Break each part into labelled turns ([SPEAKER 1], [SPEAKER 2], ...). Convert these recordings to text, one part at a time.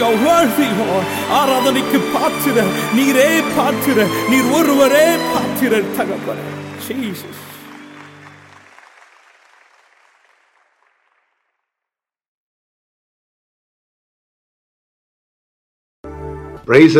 [SPEAKER 1] you are worthy Lord ஆராதனைக்கு பாத்திர நீரே பாத்திர நீர் ஒருவரே பாத்திர தகப்பனே Jesus
[SPEAKER 2] பிரைஸ்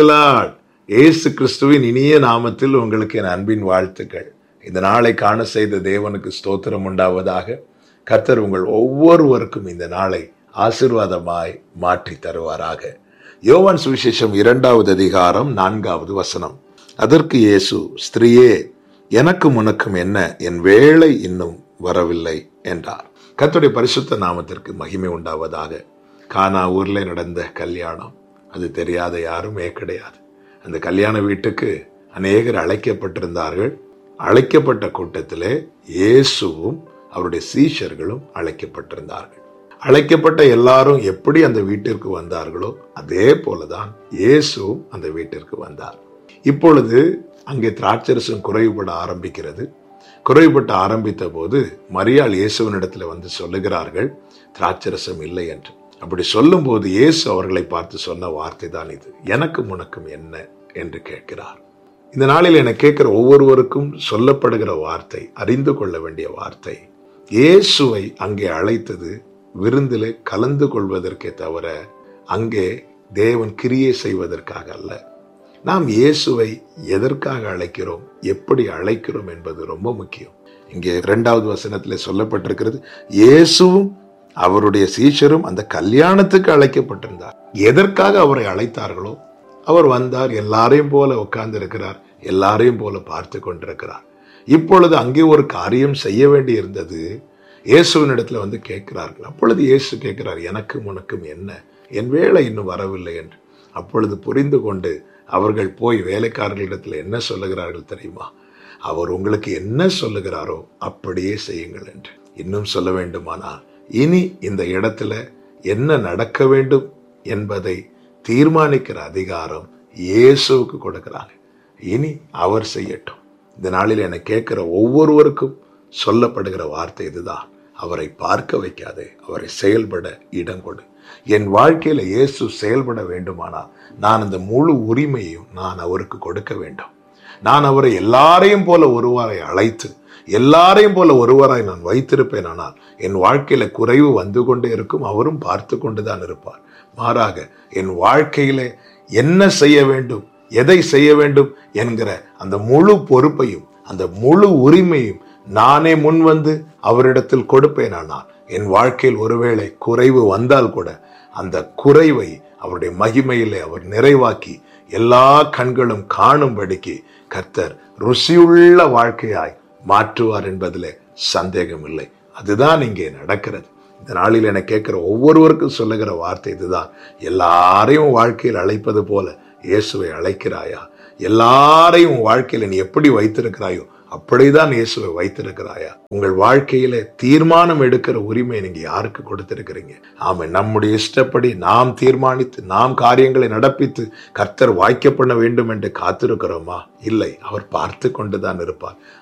[SPEAKER 2] இயேசு கிறிஸ்துவின் இனிய நாமத்தில் உங்களுக்கு என் அன்பின் வாழ்த்துக்கள் இந்த நாளை காண செய்த தேவனுக்கு ஸ்தோத்திரம் உண்டாவதாக கர்த்தர் உங்கள் ஒவ்வொருவருக்கும் இந்த நாளை ஆசீர்வாதமாய் மாற்றி தருவாராக யோவான் சுவிசேஷம் இரண்டாவது அதிகாரம் நான்காவது வசனம் அதற்கு இயேசு ஸ்திரீயே எனக்கும் உனக்கும் என்ன என் வேலை இன்னும் வரவில்லை என்றார் கர்த்தருடைய பரிசுத்த நாமத்திற்கு மகிமை உண்டாவதாக கானா ஊர்ல நடந்த கல்யாணம் அது தெரியாத யாருமே கிடையாது அந்த கல்யாண வீட்டுக்கு அநேகர் அழைக்கப்பட்டிருந்தார்கள் அழைக்கப்பட்ட கூட்டத்திலே இயேசுவும் அவருடைய சீஷர்களும் அழைக்கப்பட்டிருந்தார்கள் அழைக்கப்பட்ட எல்லாரும் எப்படி அந்த வீட்டிற்கு வந்தார்களோ அதே போலதான் இயேசுவும் அந்த வீட்டிற்கு வந்தார் இப்பொழுது அங்கே திராட்சரசம் குறைவுபட ஆரம்பிக்கிறது குறைவுபட்டு ஆரம்பித்த போது மரியாள் இயேசுவனிடத்தில் வந்து சொல்லுகிறார்கள் திராட்சரசம் இல்லை என்று அப்படி சொல்லும்போது இயேசு அவர்களை பார்த்து சொன்ன வார்த்தை தான் இது எனக்கும் உனக்கும் என்ன என்று கேட்கிறார் இந்த நாளில் என கேட்கிற ஒவ்வொருவருக்கும் சொல்லப்படுகிற வார்த்தை அறிந்து கொள்ள வேண்டிய வார்த்தை இயேசுவை அங்கே அழைத்தது விருந்திலே கலந்து கொள்வதற்கே தவிர அங்கே தேவன் கிரியை செய்வதற்காக அல்ல நாம் இயேசுவை எதற்காக அழைக்கிறோம் எப்படி அழைக்கிறோம் என்பது ரொம்ப முக்கியம் இங்கே இரண்டாவது வசனத்தில் சொல்லப்பட்டிருக்கிறது இயேசுவும் அவருடைய சீஷரும் அந்த கல்யாணத்துக்கு அழைக்கப்பட்டிருந்தார் எதற்காக அவரை அழைத்தார்களோ அவர் வந்தார் எல்லாரையும் போல உட்கார்ந்து இருக்கிறார் எல்லாரையும் போல பார்த்து கொண்டிருக்கிறார் இப்பொழுது அங்கே ஒரு காரியம் செய்ய வேண்டி இருந்தது இயேசுவின் இடத்துல வந்து கேட்கிறார்கள் அப்பொழுது இயேசு கேட்கிறார் எனக்கும் உனக்கும் என்ன என் வேலை இன்னும் வரவில்லை என்று அப்பொழுது புரிந்து கொண்டு அவர்கள் போய் வேலைக்காரர்களிடத்தில் என்ன சொல்லுகிறார்கள் தெரியுமா அவர் உங்களுக்கு என்ன சொல்லுகிறாரோ அப்படியே செய்யுங்கள் என்று இன்னும் சொல்ல வேண்டுமானால் இனி இந்த இடத்துல என்ன நடக்க வேண்டும் என்பதை தீர்மானிக்கிற அதிகாரம் இயேசுவுக்கு கொடுக்கிறாங்க இனி அவர் செய்யட்டும் இந்த நாளில் என்னை கேட்கிற ஒவ்வொருவருக்கும் சொல்லப்படுகிற வார்த்தை இதுதான் அவரை பார்க்க வைக்காதே அவரை செயல்பட இடம் கொடு என் வாழ்க்கையில இயேசு செயல்பட வேண்டுமானால் நான் அந்த முழு உரிமையும் நான் அவருக்கு கொடுக்க வேண்டும் நான் அவரை எல்லாரையும் போல ஒருவரை அழைத்து எல்லாரையும் போல ஒருவராய் நான் வைத்திருப்பேன் ஆனால் என் வாழ்க்கையில குறைவு வந்து கொண்டே இருக்கும் அவரும் பார்த்து கொண்டுதான் இருப்பார் மாறாக என் வாழ்க்கையில என்ன செய்ய வேண்டும் எதை செய்ய வேண்டும் என்கிற அந்த முழு பொறுப்பையும் அந்த முழு உரிமையும் நானே முன் வந்து அவரிடத்தில் கொடுப்பேனானால் என் வாழ்க்கையில் ஒருவேளை குறைவு வந்தால் கூட அந்த குறைவை அவருடைய மகிமையிலே அவர் நிறைவாக்கி எல்லா கண்களும் காணும்படிக்கு கர்த்தர் ருசியுள்ள வாழ்க்கையாய் மாற்றுவார் என்பதிலே சந்தேகம் இல்லை அதுதான் இங்கே நடக்கிறது இந்த நாளில் என கேட்கிற ஒவ்வொருவருக்கும் சொல்லுகிற வார்த்தை இதுதான் எல்லாரையும் வாழ்க்கையில் அழைப்பது போல இயேசுவை அழைக்கிறாயா எல்லாரையும் வாழ்க்கையில நீ எப்படி வைத்திருக்கிறாயோ அப்படிதான் இயேசுவை வைத்திருக்கிறாயா உங்கள் வாழ்க்கையில தீர்மானம் எடுக்கிற உரிமை நீங்க யாருக்கு கொடுத்திருக்கிறீங்க ஆமா நம்முடைய இஷ்டப்படி நாம் தீர்மானித்து நாம் காரியங்களை நடப்பித்து கர்த்தர் வாய்க்க பண்ண வேண்டும் என்று காத்திருக்கிறோமா இல்லை அவர் பார்த்து கொண்டுதான் இருப்பார்